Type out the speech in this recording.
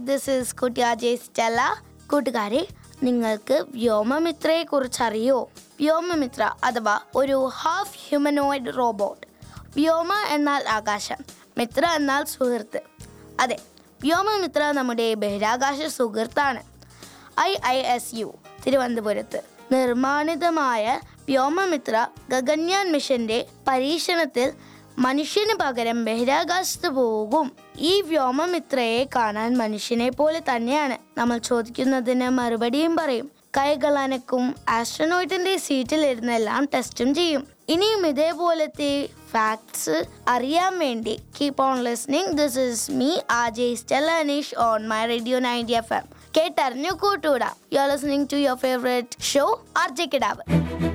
this is കുട്ടിയാജെ Stella കൂട്ടുകാരെ നിങ്ങൾക്ക് വ്യോമമിത്രയെ കുറിച്ച് അറിയോ വ്യോമമിത്ര അഥവാ ഒരു ഹാഫ് ഹ്യൂമനോയിഡ് റോബോട്ട് വ്യോമ എന്നാൽ ആകാശം മിത്ര എന്നാൽ സുഹൃത്ത് അതെ വ്യോമമിത്ര നമ്മുടെ ബഹിരാകാശ സുഹൃത്താണ് ഐ ഐ എസ് യു തിരുവനന്തപുരത്ത് നിർമ്മാണിതമായ വ്യോമമിത്ര ഗഗൻയാൻ മിഷന്റെ പരീക്ഷണത്തിൽ മനുഷ്യന് പകരം ബഹിരാകാശത്ത് പോകും ഈ വ്യോമമിത്രയെ കാണാൻ മനുഷ്യനെ പോലെ തന്നെയാണ് നമ്മൾ ചോദിക്കുന്നതിന് മറുപടിയും പറയും കൈകൾ അനക്കും ആസ്ട്രോനോയിട്ടിന്റെ സീറ്റിൽ ഇരുന്നെല്ലാം ടെസ്റ്റും ചെയ്യും ഇനിയും ഇതേപോലത്തെ ഫാക്ട്സ് അറിയാൻ വേണ്ടി keep on listening this is me RJ Stella Aneesh on my radio ninety F M കേട്ടറിഞ്ഞു കൂട്ടുകൂടാ you are listening to your favourite show RJ കിടാവ്